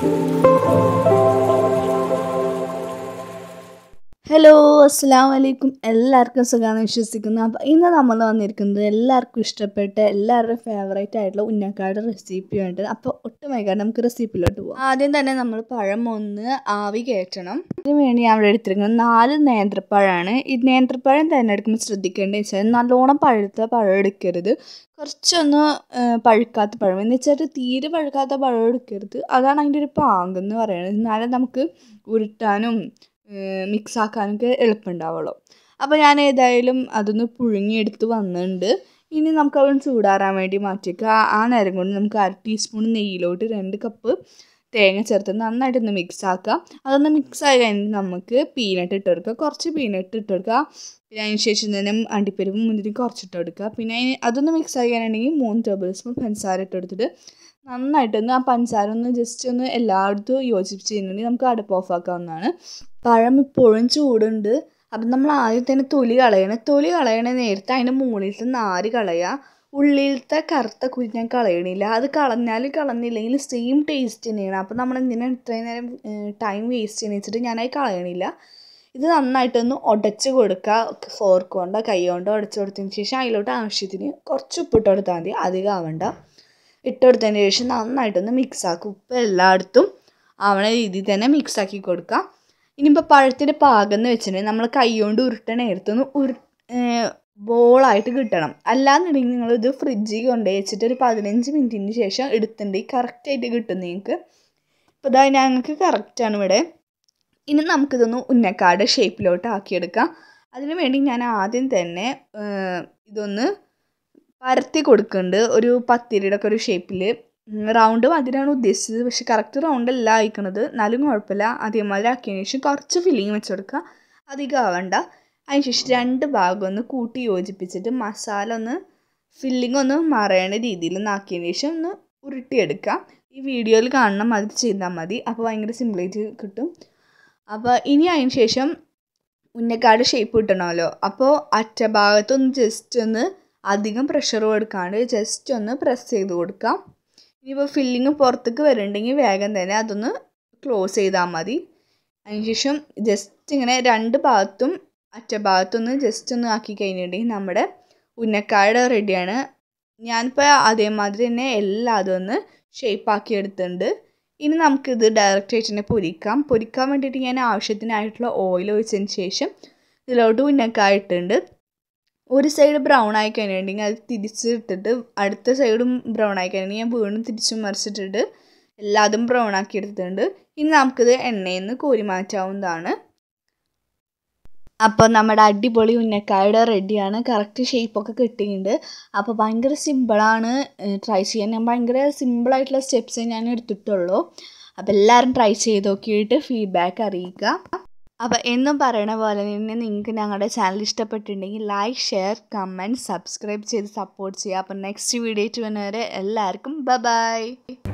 hello അസ്സാം വലൈക്കും എല്ലാവർക്കും സുഖമാണെന്ന് വിശ്വസിക്കുന്നു അപ്പോൾ ഇന്ന് നമ്മൾ വന്നിരിക്കുന്നത് എല്ലാവർക്കും ഇഷ്ടപ്പെട്ട എല്ലാവരുടെയും ഫേവറേറ്റ് ആയിട്ടുള്ള ഉന്നക്കാട് റെസിപ്പിയുണ്ട് അപ്പോൾ ഒട്ടും വൈകാതെ നമുക്ക് റെസിപ്പിയിലോട്ട് പോകാം ആദ്യം തന്നെ നമ്മൾ പഴം ഒന്ന് ആവി കയറ്റണം അതിന് വേണ്ടി ഞാൻ ഇവിടെ എടുത്തിരിക്കുന്നത് നാല് നേന്ത്രപ്പഴമാണ് ഈ നേന്ത്രപ്പഴം തിരഞ്ഞെടുക്കുമ്പോൾ ശ്രദ്ധിക്കേണ്ടത് വെച്ചാൽ നല്ലോണം പഴുത്ത പഴം എടുക്കരുത് കുറച്ചൊന്ന് പഴുക്കാത്ത പഴം എന്ന് വെച്ചാൽ തീരെ പഴുക്കാത്ത പഴം എടുക്കരുത് അതാണ് അതിൻ്റെ ഒരു പാങ്കെന്ന് പറയുന്നത് എന്നാലേ നമുക്ക് ഉരുട്ടാനും മിക്സ് ആക്കാനൊക്കെ എളുപ്പമുണ്ടാവുള്ളൂ അപ്പോൾ ഞാൻ ഏതായാലും അതൊന്ന് പുഴുങ്ങിയെടുത്ത് വന്നിട്ടുണ്ട് ഇനി നമുക്ക് അതൊന്ന് ചൂടാറാൻ വേണ്ടി മാറ്റിയേക്കുക ആ നേരം കൊണ്ട് നമുക്ക് അര ടീസ്പൂൺ നെയ്യിലോട്ട് രണ്ട് കപ്പ് തേങ്ങ ചേർത്ത് നന്നായിട്ടൊന്ന് മിക്സ് ആക്കുക അതൊന്ന് മിക്സ് ആയി കഴിഞ്ഞിട്ട് നമുക്ക് പീനട്ട് ഇട്ട് കൊടുക്കുക കുറച്ച് പീനട്ട് ഇട്ട് കൊടുക്കുക പിന്നെ അതിന് ശേഷം തന്നെ അണ്ടിപ്പരിപ്പ് മുന്തിരി കുറച്ചിട്ട് കൊടുക്കുക പിന്നെ അതൊന്ന് മിക്സ് ആയി കഴിഞ്ഞിട്ടുണ്ടെങ്കിൽ മൂന്ന് ടേബിൾ സ്പൂൺ പഞ്ചസാര ഇട്ട് കൊടുത്തിട്ട് നന്നായിട്ടൊന്ന് ആ പഞ്ചസാര ഒന്ന് ജസ്റ്റ് ഒന്ന് എല്ലായിടത്തും യോജിപ്പിച്ച് കഴിഞ്ഞിട്ടുണ്ടെങ്കിൽ നമുക്ക് അടുപ്പ് ഓഫ് ആക്കാവുന്നതാണ് പഴം ഇപ്പോഴും ചൂടുണ്ട് അപ്പം നമ്മൾ ആദ്യം തന്നെ തൊലി കളയണം തൊലി കളയണ നേരത്തെ അതിൻ്റെ മുകളിലത്തെ നാര് കളയുക ഉള്ളിലത്തെ കറുത്ത കുരു ഞാൻ കളയണില്ല അത് കളഞ്ഞാൽ കളഞ്ഞില്ലെങ്കിൽ സെയിം ടേസ്റ്റ് തന്നെയാണ് അപ്പം നമ്മൾ എന്തിനാണ് ഇത്രയും നേരം ടൈം വേസ്റ്റ് ചെയ്യുന്ന വെച്ചിട്ട് ഞാനത് കളയണില്ല ഇത് നന്നായിട്ടൊന്ന് ഉടച്ച് കൊടുക്കുക ഫോർക്ക് കൊണ്ടോ കൈ കൊണ്ടോ ഉടച്ച് കൊടുത്തതിന് ശേഷം അതിലോട്ട് ആവശ്യത്തിന് കുറച്ച് ഉപ്പിട്ട് കൊടുത്താൽ മതി അധികം ആവണ്ട ഇട്ട് കൊടുത്തതിന് ശേഷം നന്നായിട്ടൊന്ന് മിക്സ് ആക്കുക ഉപ്പ് എല്ലായിടത്തും ആവണ രീതിയിൽ തന്നെ മിക്സ് ആക്കി കൊടുക്കുക ഇനിയിപ്പോൾ പഴത്തിൻ്റെ പാകം എന്ന് വെച്ചിട്ടുണ്ടെങ്കിൽ നമ്മൾ കൈ കൊണ്ട് ഉരുട്ടണ നേരത്തൊന്ന് ഉരു ബോളായിട്ട് കിട്ടണം അല്ലാന്നുണ്ടെങ്കിൽ നിങ്ങളിത് ഫ്രിഡ്ജിൽ കൊണ്ടുപോയി വെച്ചിട്ട് ഒരു പതിനഞ്ച് മിനിറ്റിന് ശേഷം എടുത്തിട്ടുണ്ടെങ്കിൽ കറക്റ്റായിട്ട് കിട്ടും നിങ്ങൾക്ക് ഇപ്പോൾ ഇതാ ഞങ്ങൾക്ക് കറക്റ്റാണ് ഇവിടെ ഇനി നമുക്കിതൊന്ന് ഉന്നക്കാട് ഷേപ്പിലോട്ട് ആക്കിയെടുക്കാം അതിന് വേണ്ടി ഞാൻ ആദ്യം തന്നെ ഇതൊന്ന് പരത്തി കൊടുക്കുന്നുണ്ട് ഒരു പത്തിരിയുടെ ഒക്കെ ഒരു ഷേപ്പിൽ റൗണ്ട് മതിരാണ് ഉദ്ദേശിച്ചത് പക്ഷെ കറക്റ്റ് റൗണ്ട് അല്ല അയക്കണത് എന്നാലും കുഴപ്പമില്ല അതേമാതിരി ആക്കിയതിന് ശേഷം കുറച്ച് ഫില്ലിങ് വെച്ച് കൊടുക്കുക അധികം ആവണ്ട അതിന് ശേഷം രണ്ട് ഭാഗം ഒന്ന് കൂട്ടി യോജിപ്പിച്ചിട്ട് മസാല ഒന്ന് ഫില്ലിംഗ് ഒന്ന് മറയണ രീതിയിൽ നാക്കിയതിന് ശേഷം ഒന്ന് ഉരുട്ടിയെടുക്കുക ഈ വീഡിയോയിൽ കാണണം അത് ചെയ്താൽ മതി അപ്പോൾ ഭയങ്കര സിമ്പിളായിട്ട് കിട്ടും അപ്പോൾ ഇനി അതിന് ശേഷം ഉന്നക്കാട് ഷേപ്പ് കിട്ടണമല്ലോ അപ്പോൾ അറ്റഭാഗത്തൊന്ന് ജസ്റ്റ് ഒന്ന് അധികം പ്രഷർ കൊടുക്കാണ്ട് ജസ്റ്റ് ഒന്ന് പ്രസ് ചെയ്ത് കൊടുക്കാം ഇനിയിപ്പോൾ ഫില്ലിങ് പുറത്തേക്ക് വരുന്നുണ്ടെങ്കിൽ വേഗം തന്നെ അതൊന്ന് ക്ലോസ് ചെയ്താൽ മതി അതിനുശേഷം ജസ്റ്റ് ഇങ്ങനെ രണ്ട് ഭാഗത്തും അറ്റഭാഗത്തൊന്ന് ജസ്റ്റ് ഒന്ന് ആക്കി കഴിഞ്ഞിട്ടുണ്ടെങ്കിൽ നമ്മുടെ ഉന്നക്കാട് റെഡിയാണ് ഞാനിപ്പോൾ അതേമാതിരി തന്നെ എല്ലാതും ഒന്ന് ഷേപ്പാക്കി എടുത്തിട്ടുണ്ട് ഇനി നമുക്കിത് ഡയറക്റ്റ് ആയിട്ട് തന്നെ പൊരിക്കാം പൊരിക്കാൻ വേണ്ടിയിട്ട് ഞാൻ ആവശ്യത്തിനായിട്ടുള്ള ഓയിൽ ഒഴിച്ചതിന് ശേഷം ഇതിലോട്ട് ഉന്നക്കായ ഇട്ടിട്ടുണ്ട് ഒരു സൈഡ് ബ്രൗൺ ആയി കഴിഞ്ഞിട്ടുണ്ടെങ്കിൽ അത് തിരിച്ചിട്ടിട്ട് അടുത്ത സൈഡും ബ്രൗൺ ആയി കഴിഞ്ഞിട്ടുണ്ടെങ്കിൽ ഞാൻ വീണ്ടും തിരിച്ചും മറിച്ചിട്ടിട്ട് എല്ലാതും ബ്രൗൺ ആക്കി എടുത്തിട്ടുണ്ട് ഇനി നമുക്കിത് എണ്ണയിൽ നിന്ന് കോരി മാറ്റാവുന്നതാണ് അപ്പോൾ നമ്മുടെ അടിപൊളി ഉന്നക്കായുടെ റെഡിയാണ് കറക്റ്റ് ഷേപ്പൊക്കെ കിട്ടിയിട്ടുണ്ട് അപ്പോൾ ഭയങ്കര സിമ്പിളാണ് ട്രൈ ചെയ്യാൻ ഞാൻ ഭയങ്കര സിമ്പിളായിട്ടുള്ള സ്റ്റെപ്സേ ഞാൻ എടുത്തിട്ടുള്ളൂ അപ്പോൾ എല്ലാവരും ട്രൈ ചെയ്ത് നോക്കിയിട്ട് ഫീഡ്ബാക്ക് അറിയിക്കുക അപ്പോൾ എന്നും പറയണ പോലെ തന്നെ നിങ്ങൾക്ക് ഞങ്ങളുടെ ചാനൽ ഇഷ്ടപ്പെട്ടിട്ടുണ്ടെങ്കിൽ ലൈക്ക് ഷെയർ കമൻറ്റ് സബ്സ്ക്രൈബ് ചെയ്ത് സപ്പോർട്ട് ചെയ്യുക അപ്പോൾ നെക്സ്റ്റ് വീഡിയോ വരുന്നവരെ എല്ലാവർക്കും ബ ബൈ